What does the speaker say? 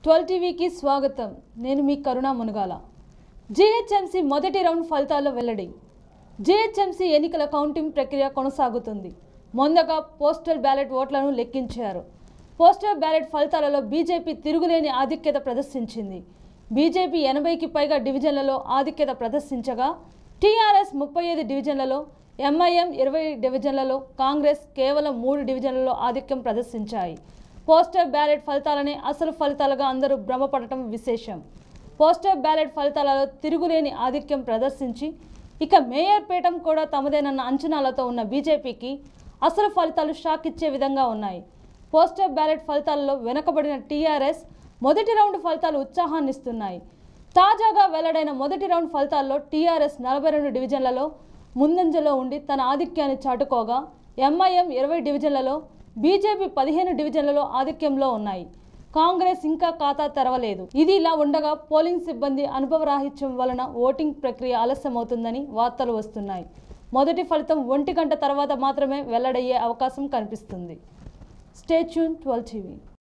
twelve టీవీకి స్వాగతం నేను మీ కరుణ మునగాల జీహెచ్ఎంసీ మొదటి రౌండ్ ఫలితాల వెల్లడి జీహెచ్ఎంసీ ఎన్నికల కౌంటింగ్ ప్రక్రియ కొనసాగుతుంది ముందుగా పోస్టల్ బ్యాలెట్ ఓట్లను లెక్కించారు పోస్టల్ బ్యాలెట్ ఫలితాలలో బీజేపీ తిరుగులేని ఆధిక్యత ప్రదర్శించింది బీజేపీ ఎనభైకి పైగా డివిజన్లలో ఆధిక్యత ప్రదర్శించగా టీఆర్ఎస్ ముప్పై ఐదు డివిజన్లలో ఎంఐఎం ఇరవై డివిజన్లలో కాంగ్రెస్ కేవలం మూడు డివిజన్లలో ఆధిక్యం ప్రదర్శించాయి పోస్టల్ బ్యాలెట్ ఫలితాలనే అసలు ఫలితాలుగా అందరూ భ్రమపడటం విశేషం పోస్టల్ బ్యాలెట్ ఫలితాలలో తిరుగులేని ఆధిక్యం ప్రదర్శించి ఇక మేయర్ పీఠం కూడా తమదేనన్న అంచనాలతో ఉన్న బీజేపీకి అసలు ఫలితాలు షాక్ ఇచ్చే విధంగా ఉన్నాయి పోస్టల్ బ్యాలెట్ ఫలితాలలో వెనుకబడిన టీఆర్ఎస్ మొదటి రౌండ్ ఫలితాలు ఉత్సాహాన్నిస్తున్నాయి తాజాగా వెల్లడైన మొదటి రౌండ్ ఫలితాల్లో టీఆర్ఎస్ నలభై రెండు డివిజన్లలో ముందంజలో ఉండి తన ఆధిక్యాన్ని చాటుకోగా ఎంఐఎం ఇరవై డివిజన్లలో బీజేపీ పదిహేను డివిజన్లలో ఆధిక్యంలో ఉన్నాయి కాంగ్రెస్ ఇంకా ఖాతా తెరవలేదు ఇది ఇలా ఉండగా పోలింగ్ సిబ్బంది అనుభవరాహిత్యం వలన ఓటింగ్ ప్రక్రియ ఆలస్యమవుతుందని వార్తలు వస్తున్నాయి మొదటి ఫలితం ఒంటి గంట తర్వాత మాత్రమే వెల్లడయ్యే అవకాశం కనిపిస్తుంది స్టే ట్యూన్ ట్వెల్వ్ టీవీ